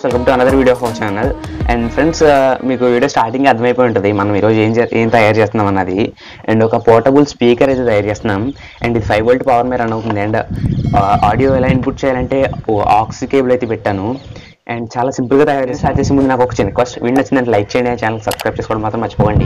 friends welcome to another video of channel and friends మీకు video starting అర్థమైపోయి ఉంటుంది మనం ఈరోజు ఏం చే- ఏం తయారు చేస్తున్నాం అన్నది అండ్ ఒక పోర్టబుల్ స్పీకర్ అయితే తయారు చేస్తున్నాం అండ్ ఇది ఫైవ్ వోల్ట్ పవర్ మీద రన్ అవుతుంది అండ్ ఆడియో ఎలా ఇన్పుట్ చేయాలంటే ఆక్సి కేబుల్ అయితే పెట్టాను అండ్ చాలా సింపుల్గా తయారు చేసి స్టార్ట్ చేసే ముందు నాకు ఒక చిన్న రిక్వెస్ట్ వీడియో నచ్చిందంటే లైక్ చేయండి ఛానల్ సబ్స్క్రైబ్ చేసుకోవడం మాత్రం మర్చిపోకండి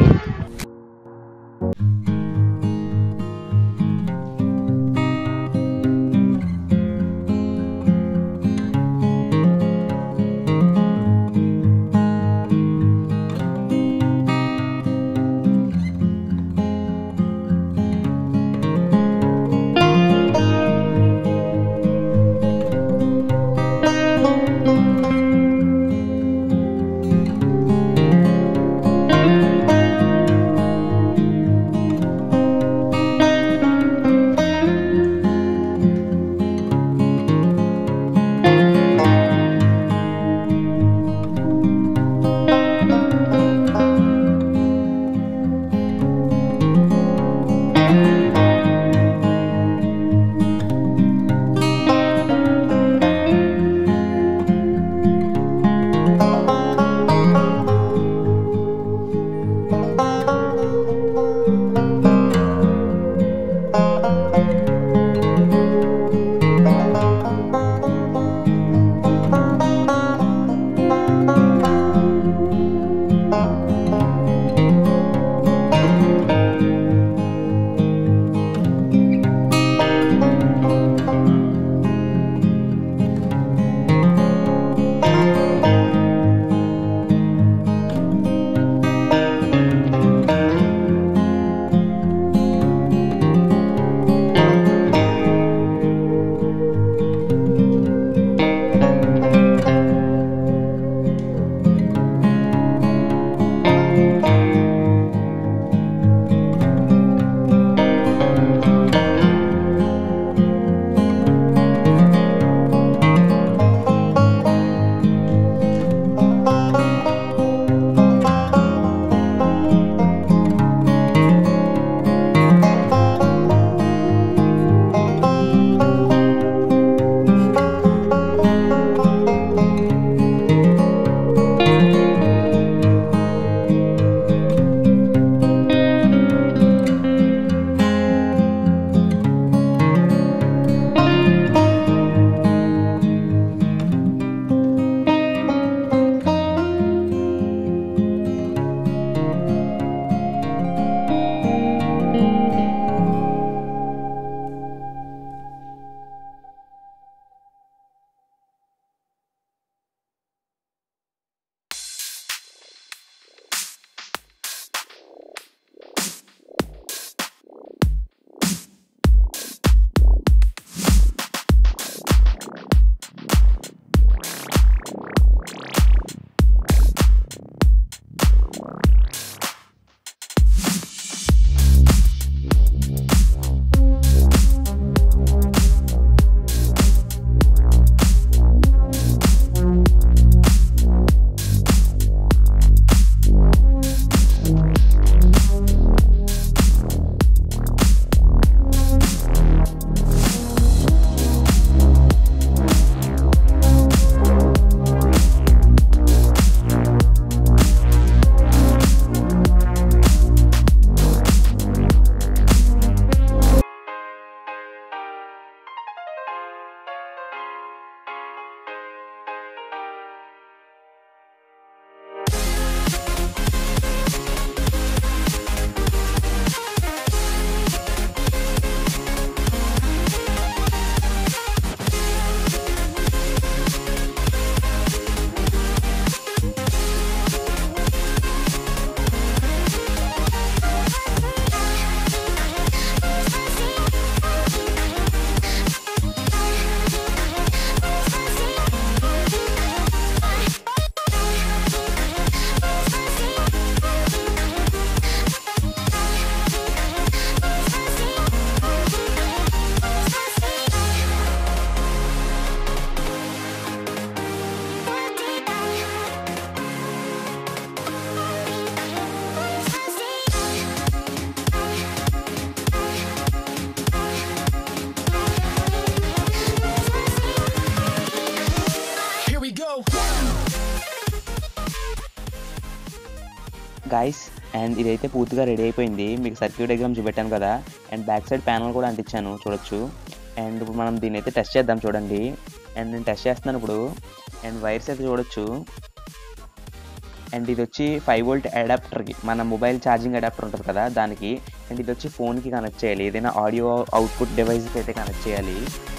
గాయస్ అండ్ ఇదైతే పూర్తిగా రెడీ అయిపోయింది మీకు సర్క్యూట్ డయాగ్రామ్ చూపెట్టాను కదా అండ్ బ్యాక్ సైడ్ ప్యానల్ కూడా అంటించాను చూడొచ్చు అండ్ ఇప్పుడు మనం దీన్ని అయితే టెస్ట్ చేద్దాం చూడండి అండ్ నేను టెస్ట్ చేస్తున్నాను ఇప్పుడు అండ్ వైర్స్ అయితే చూడొచ్చు అండ్ ఇది వచ్చి ఫైవ్ వోల్ట్ అడాప్టర్కి మన మొబైల్ ఛార్జింగ్ అడాప్టర్ ఉంటుంది కదా దానికి అండ్ ఇది వచ్చి ఫోన్కి కనెక్ట్ చేయాలి ఏదైనా ఆడియో అవుట్పుట్ డివైస్కి అయితే కనెక్ట్ చేయాలి